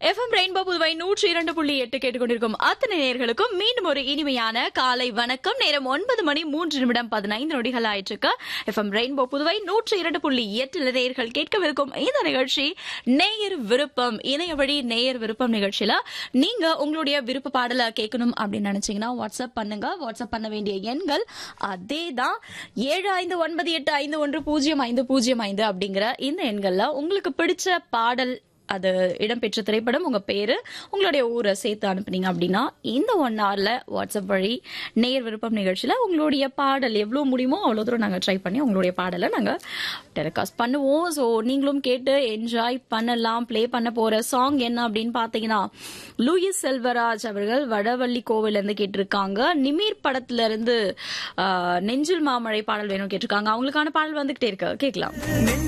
FM rainbow Puduvai நூற்றி இரண்டு புள்ளி எட்டு கேட்டுக்கொண்டிருக்கும் அத்தனை நேயர்களுக்கும் மீண்டும் ஒரு இனிமையான காலை வணக்கம் நேரம் ஒன்பது மணி மூன்று நிமிடம் பதினைந்து நொடிகள் ஆயிற்றுக்கு எஃப்எம் ரெயின்போ புதுவை நூற்றி இரண்டு புள்ளி எட்டு நேயர்கள் கேட்கவிருக்கும் இந்த நிகழ்ச்சி நேயர் விருப்பம் இணைய வழி நேயர் விருப்பம் நிகழ்ச்சியில நீங்க உங்களுடைய விருப்ப பாடலை கேட்கணும் அப்படின்னு நினைச்சீங்கன்னா வாட்ஸ்அப் பண்ணுங்க வாட்ஸ்அப் பண்ண வேண்டிய எண்கள் அதே தான் ஏழு ஐந்து ஒன்பது எட்டு ஐந்து ஒன்று பூஜ்ஜியம் ஐந்து பூஜ்ஜியம் ஐந்து அப்படிங்கிற இந்த எண்கள்ல உங்களுக்கு பிடிச்ச பாடல் அது இடம்பெற்ற திரைப்படம் உங்க பேரு உங்களுடைய ஊரை சேர்த்து அனுப்புனீங்க அப்படின்னா இந்த ஒன் ஹவர்ல வாட்ஸ்அப் வழி நேர் விருப்பம் நிகழ்ச்சியில உங்களுடைய பாடல் எவ்வளவு முடியுமோ அவ்வளவு தூரம் நாங்க ட்ரை பண்ணி உங்களுடைய பாடலை நாங்க டெலிகாஸ்ட் பண்ணுவோம் ஸோ நீங்களும் கேட்டு என்ஜாய் பண்ணலாம் ப்ளே பண்ண போற சாங் என்ன அப்படின்னு பாத்தீங்கன்னா லூயிஸ் செல்வராஜ் அவர்கள் வடவள்ளி கோவில இருந்து கேட்டிருக்காங்க நிமீர் படத்துல இருந்து ஆஹ், நெஞ்சில் மாமழை பாடல் வேணும் கேட்டிருக்காங்க அவங்களுக்கான பாடல் வந்துகிட்டே இருக்கு கேட்கலாம்